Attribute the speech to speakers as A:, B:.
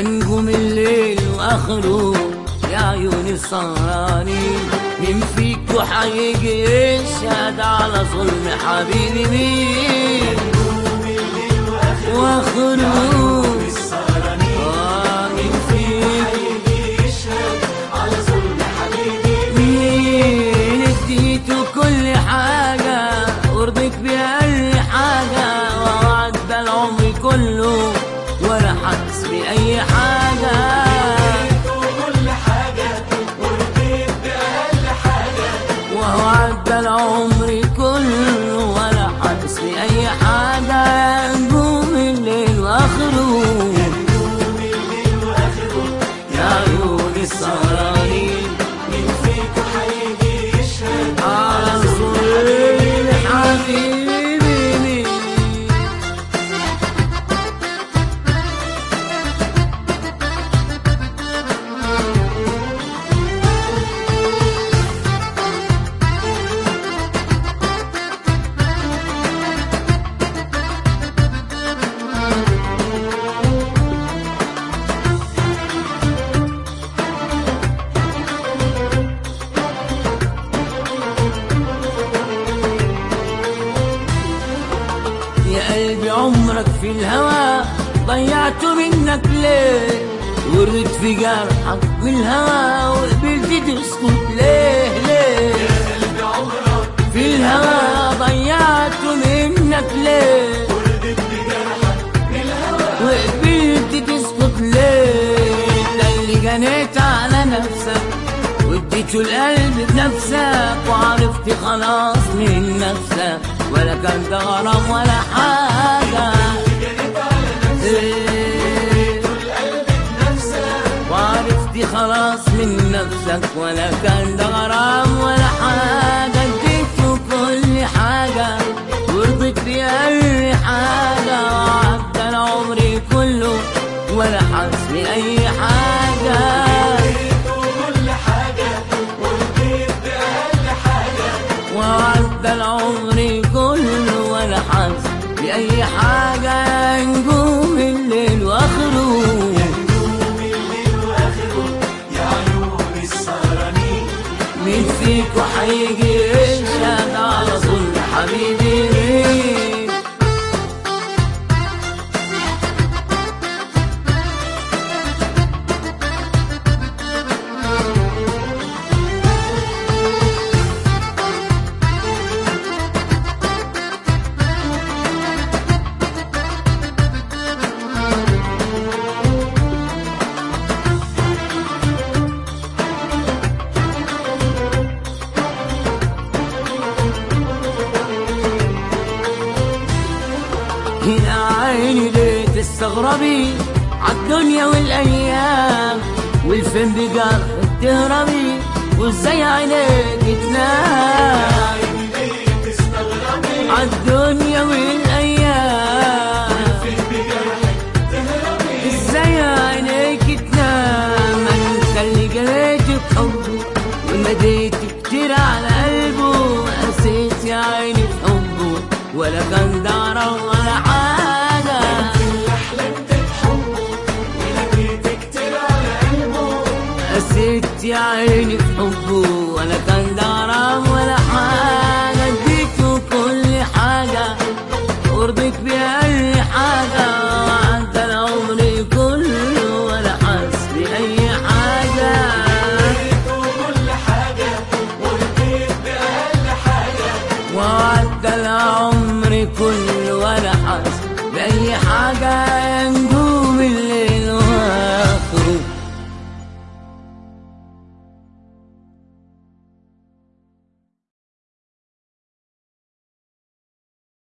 A: نجوم الليل واخره يا عيون السهرانين مين فيكوا هيجي يشهد على ظلم حبيبي مين واخره آه، مين فيكوا مين اديته كل حاجة ورضيت بأقل حاجة ووعد ده العمر كله ولا حاسس بأي حاجة وهو عدى العمر كله ولا حاسس بأي حاجة نجوم الليل وآخره يا عيون السهرانين على صوري حبيبي مين يا قلبي عمرك في الهوى ضيعته منك ليه ورد في جرحك بالهوى وقبلت تسكت ليه ليه في الهوى ضيعته منك ليه وقبلت تسكت ليه انت اللي جنيت على نفسك واديته القلب بنفسك وعرفت خلاص من نفسك ولا كان ده غرام ولا حاجة إيه. وعرفت خلاص من نفسك ولا كان ده غرام ولا حاجة اديته كل حاجة ورضيت بأي حاجة وعدى العمر كله ولا حاسس بأي حاجة وعدى العمر كله ولا حاسس بأي حاجة نجوم الليل وآخره مين فيكوا هيجي يشهد على ظلم حبيبي مين يا عيني ليه تستغربي عالدنيا والايام والفين بجرح تهربي وازاي عينيك تنام عالدنيا والايام ازاي عينيك تنام انت اللي جريت بحبه وناديت كتير على قلبه قسيت يا عيني في حبه ولا كان دارا ولا حاجة قسيت يا عيني في حبه ولا كان دارا ولا حاجة اديته كل حاجة ورضيت بأي حاجة وعدى العمر كله ولا حاسس بأي حاجة وعدى العمر كله ولا حاسس بأي حاجة